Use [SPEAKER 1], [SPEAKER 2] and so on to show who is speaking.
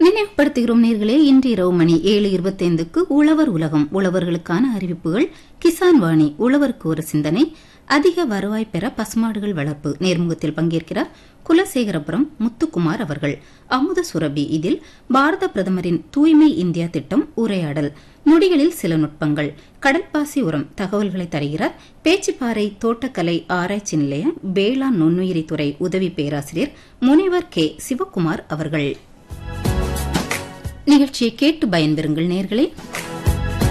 [SPEAKER 1] நினைவுபடுத்துகிறோம் நேர்களே இன்று இரவு மணி ஏழு இருபத்தைந்துக்கு உழவர் உலகம் உழவர்களுக்கான அறிவிப்புகள் கிசான் வாணி உழவருக்கு ஒரு சிந்தனை அதிக வருவாய் பெற பசுமாடுகள் வளர்ப்பு நேர்முகத்தில் பங்கேற்கிறார் குலசேகரபுரம் முத்துக்குமார் அவர்கள் அமுத சுரபி இதில் பாரத பிரதமரின் தூய்மை இந்தியா திட்டம் உரையாடல் நொடிகளில் சில நுட்பங்கள் கடற்பாசி உரம் தகவல்களை தருகிறார் பேச்சுப்பாறை தோட்டக்கலை ஆராய்ச்சி நிலைய வேளாண் நுண்ணுயிரி துறை உதவி பேராசிரியர் முனைவர் கே சிவக்குமார் அவர்கள் நிகழ்ச்சியை கேட்டு பயன்பெறுங்கள் நேர்களே